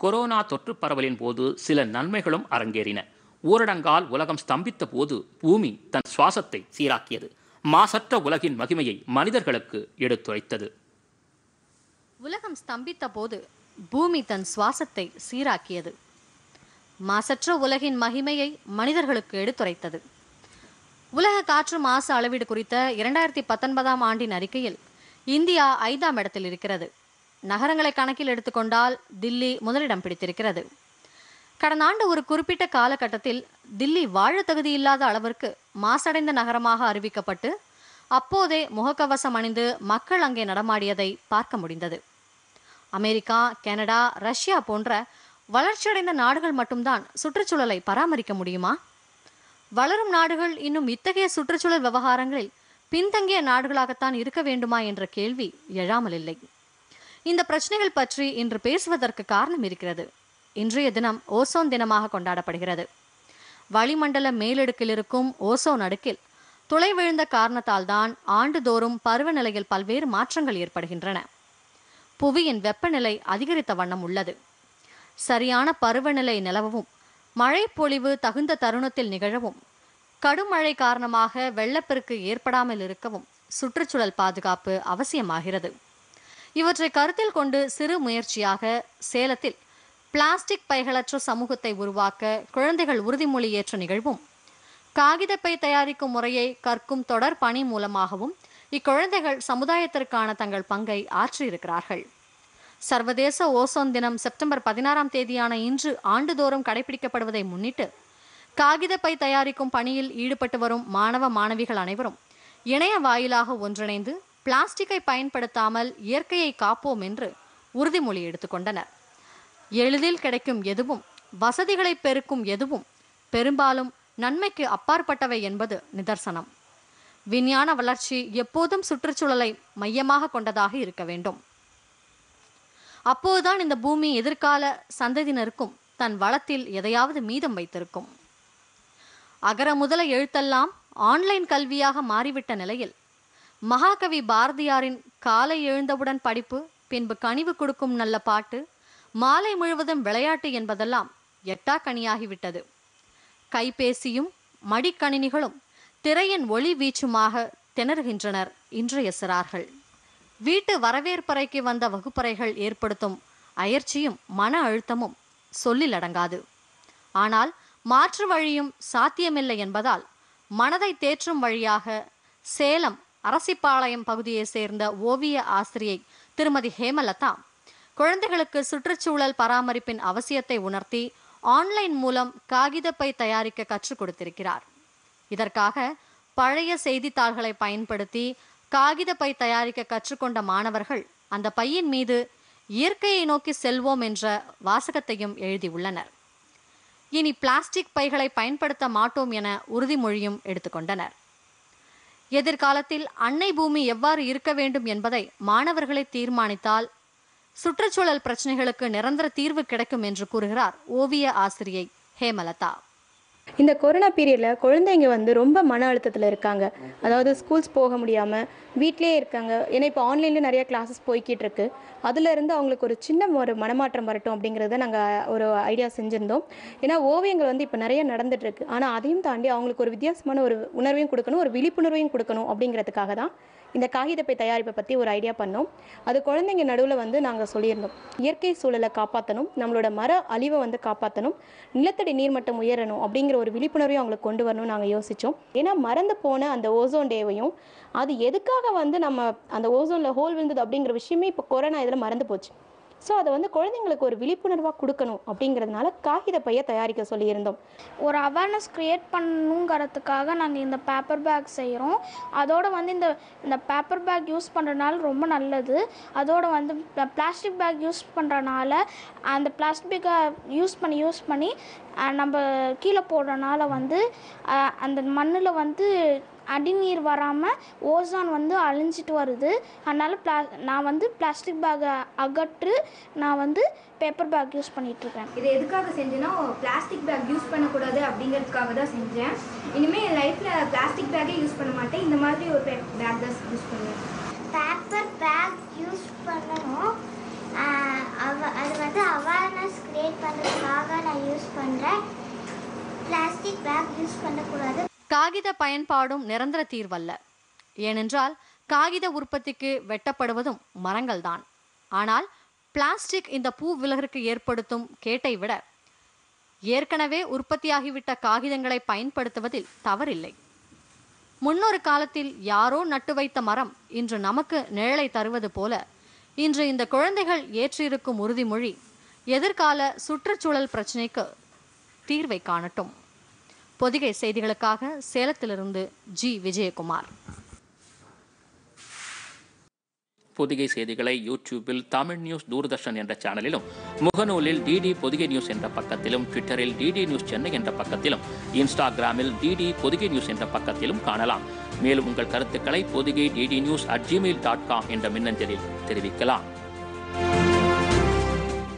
corona தொற்று பரவலின் போது சில நன்மைகளும் அரங்கேறின ஊரடங்கால் உலகம் ஸ்தம்பித்த போது பூமி தன் சுவாசத்தை சீராக்கியது மாசற்ற உலகின் மகிமையை மனிதர்களுக்கு எடுத்துரைத்தது உலகம் ஸ்தம்பித்த போது பூமி தன் சுவாசத்தை சீராக்கியது மாசற்ற உலகின் மகிமையை மனிதர்களுக்கு எடுத்துரைத்தது உலக காற்று மாசு அளவீடு குறித்த இரண்டாயிரத்தி பத்தொன்பதாம் ஆண்டின் அறிக்கையில் இந்தியா ஐந்தாம் இடத்தில் இருக்கிறது நகரங்களை கணக்கில் எடுத்துக்கொண்டால் தில்லி முதலிடம் பிடித்திருக்கிறது கடந்த ஆண்டு ஒரு குறிப்பிட்ட காலகட்டத்தில் தில்லி வாழ தகுதியில்லாத அளவிற்கு மாசடைந்த நகரமாக அறிவிக்கப்பட்டு அப்போதே முகக்கவசம் அணிந்து மக்கள் அங்கே நடமாடியதை பார்க்க முடிந்தது அமெரிக்கா கனடா ரஷ்யா போன்ற வளர்ச்சியடைந்த நாடுகள் மட்டும்தான் சுற்றுச்சூழலை பராமரிக்க முடியுமா வளரும் நாடுகள் இன்னும் இத்தகைய சுற்றுச்சூழல் விவகாரங்களில் பின்தங்கிய நாடுகளாகத்தான் இருக்க வேண்டுமா என்ற கேள்வி எழாமல் இல்லை இந்த பிரச்சனைகள் பற்றி இன்று பேசுவதற்கு காரணம் இருக்கிறது இன்றைய தினம் ஓசோன் தினமாக கொண்டாடப்படுகிறது வளிமண்டல மேலடுக்கில் இருக்கும் ஓசோன் அடுக்கில் துளை விழுந்த காரணத்தால் தான் ஆண்டுதோறும் பருவநிலையில் பல்வேறு மாற்றங்கள் ஏற்படுகின்றன புவியின் வெப்பநிலை அதிகரித்த வண்ணம் உள்ளது சரியான பருவநிலை நிலவவும் மழை பொழிவு தகுந்த தருணத்தில் நிகழவும் கடுமழை காரணமாக வெள்ளப்பெருக்கு ஏற்படாமல் இருக்கவும் சுற்றுச்சூழல் பாதுகாப்பு அவசியமாகிறது இவற்றை கருத்தில் கொண்டு சிறு முயற்சியாக சேலத்தில் பிளாஸ்டிக் பைகளற்ற சமூகத்தை உருவாக்க குழந்தைகள் உறுதிமொழி ஏற்ற நிகழ்வும் காகிதப்பை தயாரிக்கும் முறையை கற்கும் தொடர் பணி மூலமாகவும் இக்குழந்தைகள் சமுதாயத்திற்கான தங்கள் பங்கை ஆற்றியிருக்கிறார்கள் சர்வதேச ஓசோன் தினம் செப்டம்பர் பதினாறாம் தேதியான இன்று ஆண்டுதோறும் கடைபிடிக்கப்படுவதை முன்னிட்டு காகிதப்பை தயாரிக்கும் பணியில் ஈடுபட்டு வரும் மாணவ மாணவிகள் அனைவரும் இணைய வாயிலாக ஒன்றிணைந்து பிளாஸ்டிக்கை பயன்படுத்தாமல் இயற்கையை காப்போம் என்று உறுதிமொழி எடுத்துக்கொண்டனர் எளிதில் கிடைக்கும் எதுவும் வசதிகளை பெருக்கும் எதுவும் பெரும்பாலும் நன்மைக்கு அப்பாற்பட்டவை என்பது நிதர்சனம் விஞ்ஞான வளர்ச்சி எப்போதும் சுற்றுச்சூழலை மையமாக கொண்டதாக இருக்க வேண்டும் அப்போதுதான் இந்த பூமி எதிர்கால சந்ததியினருக்கும் தன் வளத்தில் எதையாவது மீதம் வைத்திருக்கும் அகர முதல எழுத்தெல்லாம் ஆன்லைன் கல்வியாக மாறிவிட்ட நிலையில் மகாகவி பாரதியாரின் காலை எழுந்தவுடன் படிப்பு பின்பு கனிவு கொடுக்கும் நல்ல பாட்டு மாலை முழுவதும் விளையாட்டு என்பதெல்லாம் எட்டா கனியாகிவிட்டது கைபேசியும் மடிக்கணினிகளும் திரையின் ஒளி வீச்சுமாக திணறுகின்றனர் இன்றைய சிறார்கள் வீட்டு வரவேற்பறைக்கு வந்த வகுப்பறைகள் ஏற்படுத்தும் அயற்சியும் மன அழுத்தமும் சொல்லில் அடங்காது ஆனால் மாற்று வழியும் சாத்தியமில்லை என்பதால் மனதை தேற்றும் வழியாக சேலம் அரசிப்பாளையம் பகுதியை சேர்ந்த ஓவிய ஆசிரியை திருமதி ஹேமலதா குழந்தைகளுக்கு சுற்றுச்சூழல் பராமரிப்பின் அவசியத்தை உணர்த்தி ஆன்லைன் மூலம் காகிதப்பை தயாரிக்க கற்றுக் கொடுத்திருக்கிறார் இதற்காக பழைய செய்தித்தாள்களை பயன்படுத்தி காகிதப்பை தயாரிக்க கற்றுக்கொண்ட மாணவர்கள் அந்த பையின் மீது இயற்கையை நோக்கி செல்வோம் என்ற வாசகத்தையும் எழுதியுள்ளனர் இனி பிளாஸ்டிக் பைகளை பயன்படுத்த மாட்டோம் என உறுதிமொழியும் எடுத்துக்கொண்டனர் எதிர்காலத்தில் அன்னை பூமி எவ்வாறு இருக்க வேண்டும் என்பதை மாணவர்களை தீர்மானித்தால் சுற்றுச்சூழல் பிரச்சனைகளுக்கு நிரந்தர தீர்வு கிடைக்கும் என்று கூறுகிறார் ஓவிய ஆசிரியை ஹேமலதா இந்த கொரோனா பீரியடில் குழந்தைங்க வந்து ரொம்ப மன அழுத்தத்தில் இருக்காங்க அதாவது ஸ்கூல்ஸ் போக முடியாமல் வீட்டிலேயே இருக்காங்க ஏன்னா இப்போ ஆன்லைனில் நிறைய கிளாஸஸ் போய்கிட்டு இருக்கு அதுலேருந்து அவங்களுக்கு ஒரு சின்ன ஒரு மனமாற்றம் வரட்டும் அப்படிங்கிறத நாங்கள் ஒரு ஐடியா செஞ்சுருந்தோம் ஏன்னா ஓவியங்கள் வந்து இப்போ நிறைய நடந்துட்டு இருக்கு ஆனால் அதையும் தாண்டி அவங்களுக்கு ஒரு வித்தியாசமான ஒரு உணர்வையும் கொடுக்கணும் ஒரு விழிப்புணர்வையும் கொடுக்கணும் அப்படிங்கிறதுக்காக தான் இந்த காகிதப்பை தயாரிப்பை பற்றி ஒரு ஐடியா பண்ணோம் அது குழந்தைங்க நடுவில் வந்து நாங்கள் சொல்லியிருந்தோம் இயற்கை சூழலை காப்பாற்றணும் நம்மளோட மர அழிவை வந்து காப்பாற்றணும் நிலத்தடி நீர்மட்டம் உயரணும் அப்படிங்கிற ஒரு விழிப்புணர்வையும் அவங்களுக்கு கொண்டு வரணும்னு நாங்கள் யோசித்தோம் ஏன்னா மறந்து போன அந்த ஓசோன் டேவையும் அது எதுக்காக வந்து நம்ம அந்த ஓசோனில் ஹோல் விழுந்தது அப்படிங்கிற விஷயமே இப்போ கொரோனா இதில் மறந்து போச்சு ஸோ அதை வந்து குழந்தைங்களுக்கு ஒரு விழிப்புணர்வாக கொடுக்கணும் அப்படிங்கிறதுனால காகித பையை தயாரிக்க சொல்லியிருந்தோம் ஒரு அவேர்னஸ் க்ரியேட் பண்ணணுங்கிறதுக்காக நாங்கள் இந்த பேப்பர் பேக் செய்கிறோம் அதோட வந்து இந்த இந்த பேப்பர் பேக் யூஸ் பண்ணுறதுனால ரொம்ப நல்லது அதோட வந்து பிளாஸ்டிக் பேக் யூஸ் பண்ணுறனால அந்த பிளாஸ்டிக் பேக்கை யூஸ் பண்ணி யூஸ் பண்ணி அஹ், நம்ம கீழே போடுறனால வந்து அஹ், அந்த மண்ணில் வந்து அடிநீர் வராமல் ஓசான் வந்து அழிஞ்சிட்டு வருது அதனால் பிளா நான் வந்து பிளாஸ்டிக் பேக்கை அகற்று நான் வந்து பேப்பர் பேக் யூஸ் பண்ணிகிட்ருக்கேன் இதை எதுக்காக செஞ்சேன்னா பிளாஸ்டிக் பேக் யூஸ் பண்ணக்கூடாது அப்படிங்கிறதுக்காக தான் செஞ்சேன் இனிமேல் என் லைஃப்பில் பிளாஸ்டிக் பேக்கே யூஸ் பண்ண மாட்டேன் இந்த மாதிரி ஒரு பேக் தான் யூஸ் பண்ணுவேன் பேப்பர் பேக் யூஸ் பண்ணணும் ஆஹ் அவ அது வந்து அவேர்னஸ் கிரியேட் நான் யூஸ் பண்ணுறேன் பிளாஸ்டிக் பேக் யூஸ் பண்ணக்கூடாது காகித பயன்பாடும் நிரந்தர தீர்வல்ல ஏனென்றால் காகித உற்பத்திக்கு வெட்டப்படுவதும் மரங்கள்தான் ஆனால் பிளாஸ்டிக் இந்த பூ விலகிற்கு ஏற்படுத்தும் கேட்டை விட ஏற்கனவே உற்பத்தியாகிவிட்ட காகிதங்களை பயன்படுத்துவதில் தவறில்லை முன்னொரு காலத்தில் யாரோ நட்டு வைத்த மரம் இன்று நமக்கு நிழலை தருவது போல இன்று இந்த குழந்தைகள் ஏற்றிருக்கும் உறுதிமொழி எதிர்கால சுற்றுச்சூழல் பிரச்சினைக்கு தீர்வை காணட்டும் பொதிகை செய்திகளுக்காக சேலத்திலிருந்து ஜி விஜயகுமார் பொதிகை செய்திகளை யூடியூபில் தமிழ் நியூஸ் தூர்தர்ஷன் என்ற சேனலிலும் முகநூலில் டிடி பொதிகை நியூஸ் என்ற பக்கத்திலும் ட்விட்டரில் டிடி நியூஸ் சென்னை என்ற பக்கத்திலும் இன்ஸ்டாகிராமில் டிடி பொதிகை நியூஸ் என்ற பக்கத்திலும் காணலாம் மேலும் உங்கள் கருத்துக்களை Podhigai DD news at Gmail dot com என்ற மின்னஞ்சலில் தெரிவிக்கலாம்